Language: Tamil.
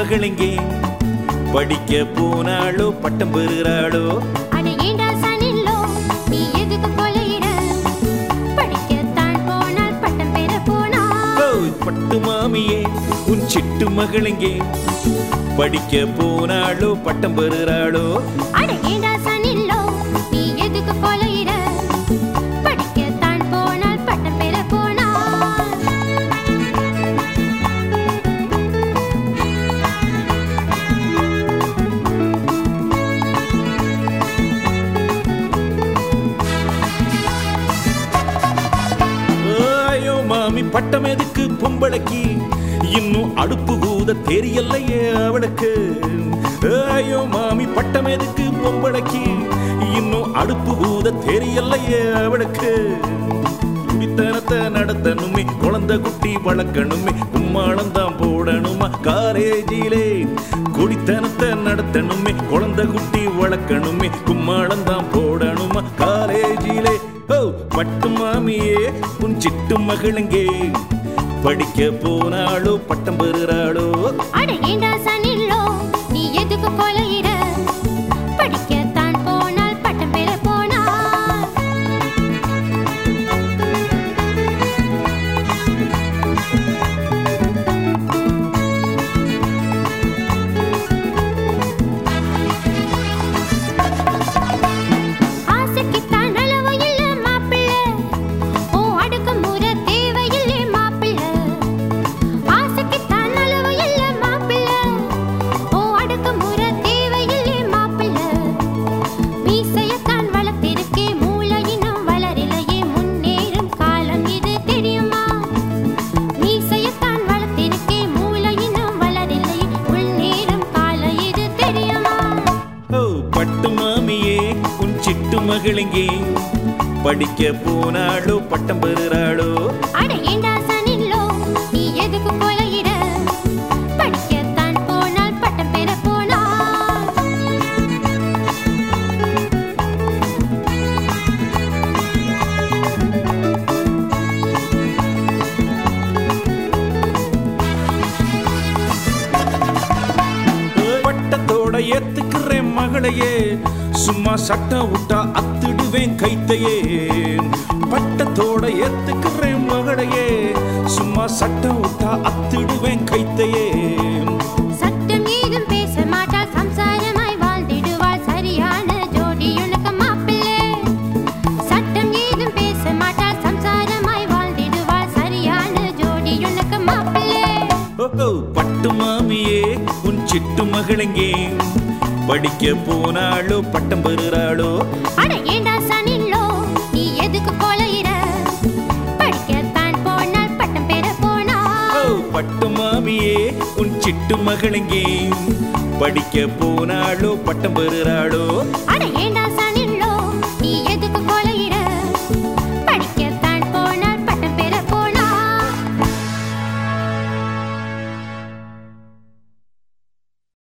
மகளெங்கே படிக்க போனாளோ பட்டம் பெறுகிறாளோ அட ஏண்டா சனில்லோ நீ எதுக்கு கொலையிற படிக்கத்தான் போனால் பட்டம் பெற போனா ஓய், பட்டு மாமியே உன் சிட்டு மகளெங்கே படிக்க போனாளோ பட்டம் பெறுகிறாளோ அட ஏண்டா சனில்லோ நீ எதுக்கு கொலையிற படிக்கத்தான் போனால் பட்டம் பெற போனா ஐயோ மாமி பட்டம் எதுக்கு பொம்பளைக்கு இன்னும் அடுப்பு ஊத தெரியலையே அவளுக்கு ஐயோ மாமி பட்டம் எதுக்கு பொம்பளைக்கு இன்னும் அடுப்பு ஊத தெரியலையே அவளுக்கு குடித்தனத்தை நடத்தணுமே குழந்தை குட்டி வளர்க்கணுமே உம்மாளம் தான் போடணுமா காலேஜிலே குடித்தனத்தை நடத்தணுமே குழந்தை குட்டி வளர்க்கணுமே கும்மாளம் தான் போடணுமா காலேஜிலே ஓ பட்டு மாமியே உன் சிட்டு மகளுங்கே படிக்க போனாளோ பட்டம் பெறுகிறாளோ அட ஏண்டா சனில்லோ நீ எதுக்கு கொலையிற படிக்கத்தான் போனால் பட்டம் பெற போனா ஆசைக்குத்தான் அளவு இல்ல மாப்பிள்ளை ஓ அடுக்குமுறை தேவையில்லை மாப்பிள்ளை ஆசைக்குத்தான் அளவு இல்ல மாப்பிள்ளை ஓ அடுக்குமுறை தேவையில்லை மாப்பிள்ளை மீசையத்தான் வளர்த்திருக்கே மூளையினம் வளரிலையே முன்னேறும் காலம் இது தெரியுமா மீசையத்தான் வளர்த்திருக்கே மூளையினம் வளரிலையே முன்னேறும் காலம் இது தெரியுமா ஓ பட்டு மாமியே உன் சிட்டு மகளுங்கே படிக்க போனாளோ பட்டம் பெறுகிறாளோ அட ஏண்டா சனில்லோ நீ எதுக்கு கொலையிற படிக்கத்தான் போனால் பட்டம் பெற போனா பட்டத்தோட ஏத்துக்கிறேன் மகளையே சும்மா சட்டம் விட்டா அத்திடுவேன் கைத்தையே பட்டத்தோட ஏத்துக்கிறேன் மகளையே சும்மா சட்டம் விட்டா அத்திடுவேன் கைத்தையே சட்டம் ஏதும் பேச மாட்டாள் சம்சாரமாய் வாழ்ந்திடுவாள் சரியான ஜோடி உனக்கு மாப்பிள்ளை சட்டம் ஏதும் பேச மாட்டாள் சம்சாரமாய் வாழ்ந்திடுவாள் சரியான ஜோடி உனக்கு மாப்பிள்ளை ஓ பட்டு மாமியே உன் சிட்டு மகளெங்கே படிக்க போனாளோ பட்டம் பெறுகிறாளோ அட ஏண்டா சனில்லோ நீ எதுக்கு கொலையிற படிக்கத்தான் போனால் பட்டம் பெற போனா ஓ பட்டு மாமியே உன் சிட்டு மகளெங்கே படிக்க போனாளோ பட்டம் பெறுகிறாளோ அட ஏண்டா